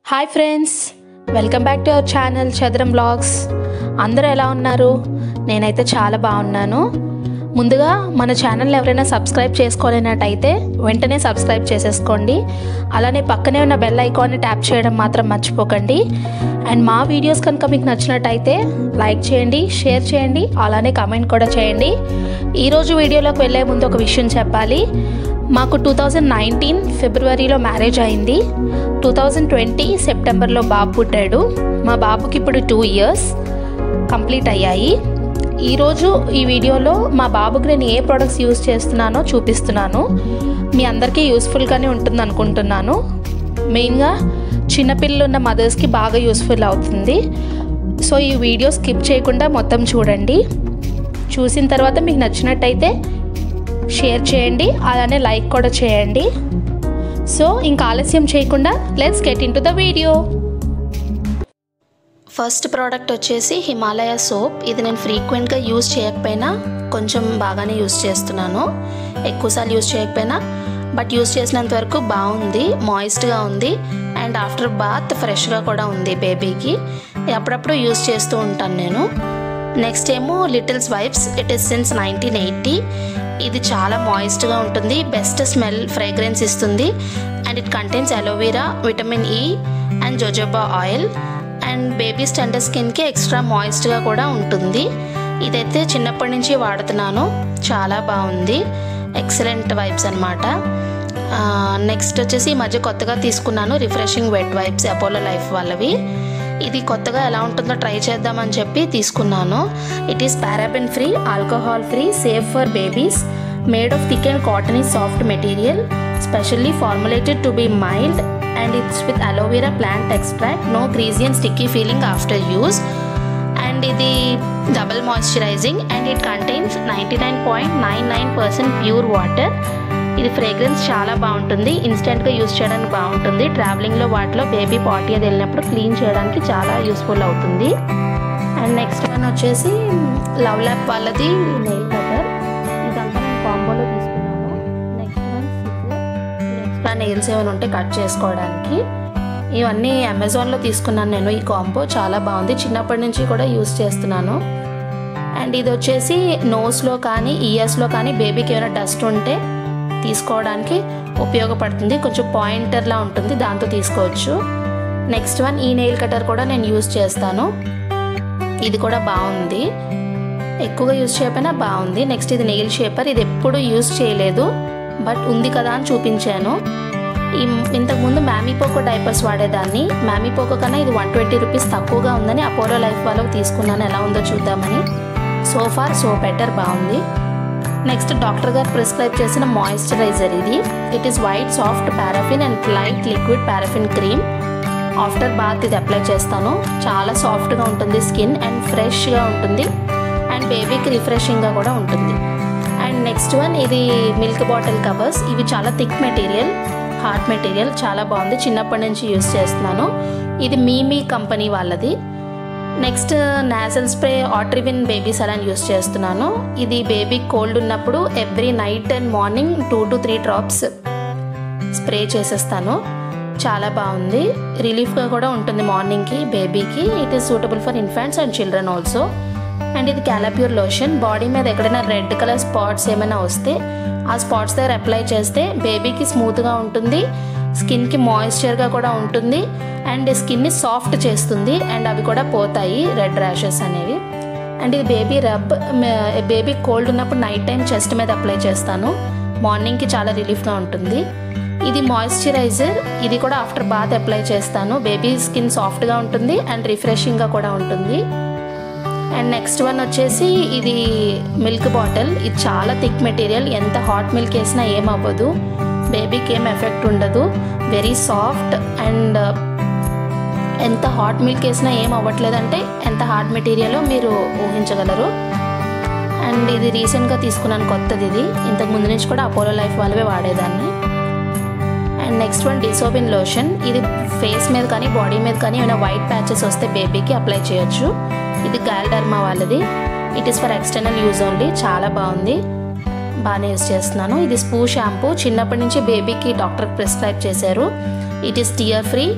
hi friends welcome back to our channel చదరం blogs అందరూ ఎలా ఉన్నారు నేనైతే చాలా బాగున్నాను ముందుగా మన ఛానల్ ఎవరైనా సబ్స్క్రైబ్ చేసుకోలేనట్టయితే వెంటనే సబ్స్క్రైబ్ చేసేసుకోండి అలానే పక్కనే ఉన్న బెల్ ఐకాన్ని ట్యాప్ చేయడం మాత్రం మర్చిపోకండి అండ్ మా వీడియోస్ కనుక మీకు నచ్చినట్టయితే లైక్ చేయండి షేర్ చేయండి అలానే కామెంట్ కూడా చేయండి ఈరోజు వీడియోలోకి వెళ్ళే ముందు ఒక విషయం చెప్పాలి మాకు టూ థౌజండ్ నైన్టీన్ ఫిబ్రవరిలో మ్యారేజ్ అయింది టూ థౌజండ్ ట్వంటీ సెప్టెంబర్లో బాబు పుట్టాడు మా బాబుకి ఇప్పుడు టూ ఇయర్స్ కంప్లీట్ అయ్యాయి ఈరోజు ఈ వీడియోలో మా బాబుకి నేను ఏ ప్రొడక్ట్స్ యూస్ చేస్తున్నానో చూపిస్తున్నాను మీ అందరికీ యూస్ఫుల్గానే ఉంటుంది అనుకుంటున్నాను మెయిన్గా చిన్నపిల్లలు ఉన్న మదర్స్కి బాగా యూస్ఫుల్ అవుతుంది సో ఈ వీడియో స్కిప్ చేయకుండా మొత్తం చూడండి చూసిన తర్వాత మీకు నచ్చినట్టయితే షేర్ చేయండి అలానే లైక్ కూడా చేయండి సో ఇంకా ఆలస్యం చేయకుండా let's get into the video first product వచ్చేసి హిమాలయ సోప్ ఇది నేను ఫ్రీక్వెంట్గా యూజ్ చేయకపోయినా కొంచెం బాగానే యూజ్ చేస్తున్నాను ఎక్కువసార్లు యూజ్ చేయకపోయినా బట్ యూజ్ చేసినంత వరకు బాగుంది మాయిస్ట్గా ఉంది అండ్ ఆఫ్టర్ బాత్ ఫ్రెష్గా కూడా ఉంది బేబీకి అప్పుడప్పుడు యూజ్ చేస్తూ ఉంటాను నేను నెక్స్ట్ ఏమో Little's wipes it is since nineteen eighty ఇది చాలా మాయిస్ట్గా ఉంటుంది బెస్ట్ స్మెల్ ఫ్రేగ్రెన్స్ ఇస్తుంది and it contains aloe vera vitamin E and jojoba oil and babies tender స్కిన్కి ఎక్స్ట్రా మాయిస్ట్గా కూడా ఉంటుంది ఇదైతే చిన్నప్పటి నుంచి వాడుతున్నాను చాలా బాగుంది ఎక్సలెంట్ వైబ్స్ అనమాట నెక్స్ట్ వచ్చేసి ఈ మధ్య కొత్తగా తీసుకున్నాను refreshing wet wipes Apollo Life వాళ్ళవి ఇది కొత్తగా ఎలా ఉంటుందో ట్రై చేద్దామని చెప్పి తీసుకున్నాను it is paraben free alcohol free safe for babies made of thick and cotton ఈ soft material specially formulated to be mild and it's with aloe vera plant extract no greasy and sticky feeling after use and ఇది double moisturising and it contains ninety nine point nine nine percent pure water ఇది fragrance చాలా బాగుంటుంది ఇన్స్టెంట్గా use చేయడానికి బాగుంటుంది ట్రావెలింగ్లో వాటిలో baby party అది వెళ్ళినప్పుడు క్లీన్ చేయడానికి చాలా యూస్ఫుల్ అవుతుంది అండ్ నెక్స్ట్ వన్ వచ్చేసి లవ్ ల్యాప్ వాళ్ళది నెయిల్ కటర్ ఇదంతా నేను కాంబోలో తీసుకున్నాను నెక్స్ట్ వన్ ఎక్స్ట్రా నెయిల్స్ ఏమైనా ఉంటే కట్ చేసుకోవడానికి ఇవన్నీ అమెజాన్లో తీసుకున్నాను నేను ఈ కాంబో చాలా బాగుంది చిన్నప్పటి నుంచి కూడా యూస్ చేస్తున్నాను అండ్ ఇది వచ్చేసి నోస్లో కానీ ఇయర్స్లో కానీ బేబీకి ఏమైనా డస్ట్ ఉంటే తీసుకోవడానికి ఉపయోగపడుతుంది కొంచెం పాయింటర్లా ఉంటుంది దాంతో తీసుకోవచ్చు నెక్స్ట్ వన్ ఈ నెయిల్ కటర్ కూడా నేను యూస్ చేస్తాను ఇది కూడా బాగుంది ఎక్కువగా యూస్ చేయకపోయినా బాగుంది నెక్స్ట్ ఇది నెయిల్ షేపర్ ఇది ఎప్పుడు యూస్ చేయలేదు బట్ ఉంది కదా అని చూపించాను ఈ ఇంతకుముందు మ్యామీపోకో డైపర్స్ వాడేదాన్ని మ్యామీపోకో కన్నా ఇది వన్ ట్వంటీ రూపీస్ తక్కువగా ఉందని అపోలో లైఫ్ వాళ్ళకి తీసుకున్నాను ఎలా ఉందో చూద్దామని సో ఫార్ సో బెటర్ బాగుంది నెక్స్ట్ డాక్టర్ గారు ప్రిస్క్రైబ్ చేసిన మాయిశ్చరైజర్ ఇది it is white soft paraffin and light liquid paraffin cream after bath ఇది అప్లై చేస్తాను చాలా సాఫ్ట్గా ఉంటుంది స్కిన్ అండ్ ఫ్రెష్గా ఉంటుంది అండ్ బేబీకి రిఫ్రెషింగ్గా కూడా ఉంటుంది అండ్ నెక్స్ట్ వన్ ఇది మిల్క్ బాటిల్ కవర్స్ ఇవి చాలా థిక్ మెటీరియల్ హార్డ్ మెటీరియల్ చాలా బాగుంది చిన్నప్పటి నుంచి యూస్ చేస్తున్నాను ఇది మీమీ కంపెనీ వాళ్ళది next nasal spray Otrivin baby saline use చేస్తున్నాను ఇది బేబీ కోల్డ్ ఉన్నప్పుడు every night and morning two to three drops spray చేసేస్తాను చాలా బాగుంది రిలీఫ్గా కూడా ఉంటుంది మార్నింగ్కి బేబీకి it is suitable for infants and children also and ఇది క్యాలప్యూర్ లోషన్ బాడీ మీద ఎక్కడైనా రెడ్ కలర్ స్పాట్స్ ఏమైనా వస్తే ఆ స్పాట్స్ దగ్గర అప్లై చేస్తే బేబీకి స్మూత్గా ఉంటుంది స్కిన్కి మాయిశ్చర్గా కూడా ఉంటుంది అండ్ స్కిన్ని సాఫ్ట్ చేస్తుంది అండ్ అవి కూడా పోతాయి రెడ్ ర్యాషెస్ అనేవి అండ్ ఇది బేబీ రబ్ బేబీ కోల్డ్ ఉన్నప్పుడు నైట్ టైం చెస్ట్ మీద అప్లై చేస్తాను మార్నింగ్కి చాలా రిలీఫ్గా ఉంటుంది ఇది మాయిశ్చరైజర్ ఇది కూడా ఆఫ్టర్ బాత్ అప్లై చేస్తాను బేబీ స్కిన్ సాఫ్ట్గా ఉంటుంది అండ్ రిఫ్రెషింగ్గా కూడా ఉంటుంది అండ్ నెక్స్ట్ వన్ వచ్చేసి ఇది మిల్క్ బాటిల్ ఇది చాలా థిక్ మెటీరియల్ ఎంత హాట్ మిల్క్ వేసినా ఏం అవ్వదు బేబీకి ఏం ఎఫెక్ట్ ఉండదు వెరీ సాఫ్ట్ అండ్ ఎంత హాట్ మిల్క్ వేసినా ఏం అవ్వట్లేదంటే ఎంత హార్డ్ మెటీరియలో మీరు ఊహించగలరు అండ్ ఇది రీసెంట్గా తీసుకున్నాను కొత్తది ఇది ఇంతకు ముందు నుంచి కూడా అపోలో లైఫ్ వాళ్ళవే వాడేదాన్ని అండ్ నెక్స్ట్ వన్ డిసోబిన్ లోషన్ ఇది ఫేస్ మీద కానీ బాడీ మీద కానీ ఏమైనా వైట్ ప్యాచెస్ వస్తే బేబీకి అప్లై చేయొచ్చు ఇది గాల్డర్మా వాళ్ళది it is for external use only చాలా బాగుంది బాగానే యూస్ చేస్తున్నాను ఇది స్పూ షాంపూ చిన్నప్పటి నుంచి బేబీకి డాక్టర్ ప్రిస్క్రైబ్ చేశారు it is tear free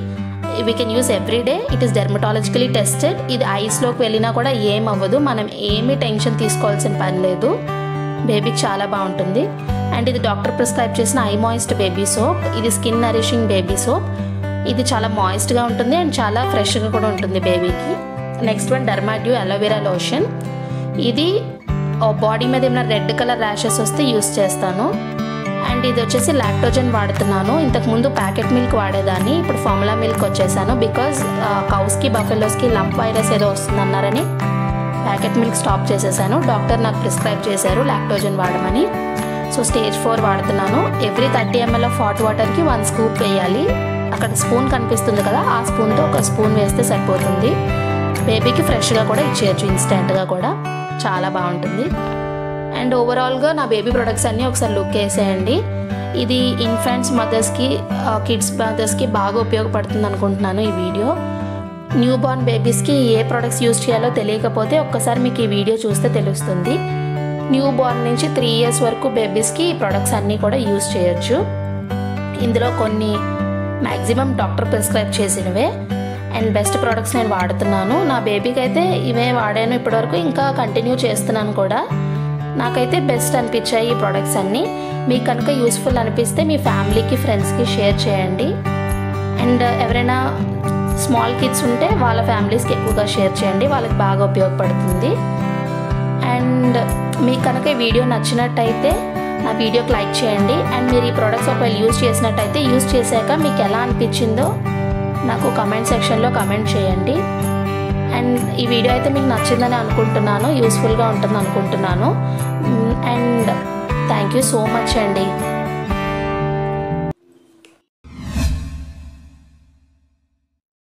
we can use every day it is dermatologically tested ఇది ఐస్లోకి వెళ్ళినా కూడా ఏం అవ్వదు మనం ఏమీ టెన్షన్ తీసుకోవాల్సిన పని లేదు బేబీకి చాలా బాగుంటుంది అండ్ ఇది డాక్టర్ ప్రిస్క్రైబ్ చేసిన ఐ మాయిస్ట్ బేబీ సోప్ ఇది స్కిన్ నరిషింగ్ బేబీ సోప్ ఇది చాలా మాయిస్ట్గా ఉంటుంది అండ్ చాలా ఫ్రెష్గా కూడా ఉంటుంది బేబీకి next one Dermadew aloe vera lotion ఇది బాడీ మీద ఏమైనా రెడ్ కలర్ ర్యాషెస్ వస్తే యూస్ చేస్తాను అండ్ ఇది వచ్చేసి లాక్టోజన్ వాడుతున్నాను ఇంతకుముందు ప్యాకెట్ మిల్క్ వాడేదాన్ని ఇప్పుడు ఫార్ములా మిల్క్ వచ్చేసాను బికాజ్ కౌస్కి బఫెలోస్కి లంప్ వైరస్ ఏదో వస్తుందన్నారని ప్యాకెట్ మిల్క్ స్టాప్ చేసేసాను డాక్టర్ నాకు ప్రిస్క్రైబ్ చేశారు లాక్టోజన్ వాడమని సో స్టేజ్ ఫోర్ వాడుతున్నాను every thirty ML of hot వాటర్కి వన్ స్కూప్ వేయాలి అక్కడ స్పూన్ కనిపిస్తుంది కదా ఆ స్పూన్తో ఒక స్పూన్ వేస్తే సరిపోతుంది బేబీకి ఫ్రెష్గా కూడా ఇచ్చేయచ్చు ఇన్స్టెంట్గా కూడా చాలా బాగుంటుంది అండ్ ఓవరాల్గా నా బేబీ ప్రొడక్ట్స్ అన్నీ ఒకసారి లుక్ వేసేయండి ఇది ఇన్ఫాంట్స్ మదర్స్కి కిడ్స్ మదర్స్కి బాగా ఉపయోగపడుతుంది అనుకుంటున్నాను ఈ వీడియో న్యూ బార్న్ బేబీస్కి ఏ ప్రొడక్ట్స్ యూస్ చేయాలో తెలియకపోతే ఒక్కసారి మీకు ఈ వీడియో చూస్తే తెలుస్తుంది న్యూ బార్న్ నుంచి త్రీ ఇయర్స్ వరకు బేబీస్కి ఈ ప్రొడక్ట్స్ అన్నీ కూడా యూస్ చేయొచ్చు ఇందులో కొన్ని మ్యాక్సిమం డాక్టర్ ప్రిస్క్రైబ్ చేసినవే అండ్ బెస్ట్ ప్రోడక్ట్స్ నేను వాడుతున్నాను నా బేబీకి అయితే ఇవే వాడాను ఇప్పటివరకు ఇంకా కంటిన్యూ చేస్తున్నాను కూడా నాకైతే బెస్ట్ అనిపించాయి ఈ ప్రోడక్ట్స్ అన్నీ మీకు కనుక యూస్ఫుల్ అనిపిస్తే మీ ఫ్యామిలీకి ఫ్రెండ్స్కి షేర్ చేయండి అండ్ ఎవరైనా స్మాల్ కిడ్స్ ఉంటే వాళ్ళ ఫ్యామిలీస్కి ఎక్కువగా షేర్ చేయండి వాళ్ళకి బాగా ఉపయోగపడుతుంది అండ్ మీకు కనుక ఈ వీడియో నచ్చినట్టయితే నా వీడియోకి లైక్ చేయండి అండ్ మీరు ఈ ప్రోడక్ట్స్ ఒకవేళ యూజ్ చేసినట్టయితే యూజ్ చేశాక మీకు ఎలా అనిపించిందో నాకు కమెంట్ సెక్షన్లో కమెంట్ చేయండి అండ్ ఈ వీడియో అయితే మీకు నచ్చిందని అనుకుంటున్నాను యూస్ఫుల్గా ఉంటుంది అనుకుంటున్నాను and thank you so much అండి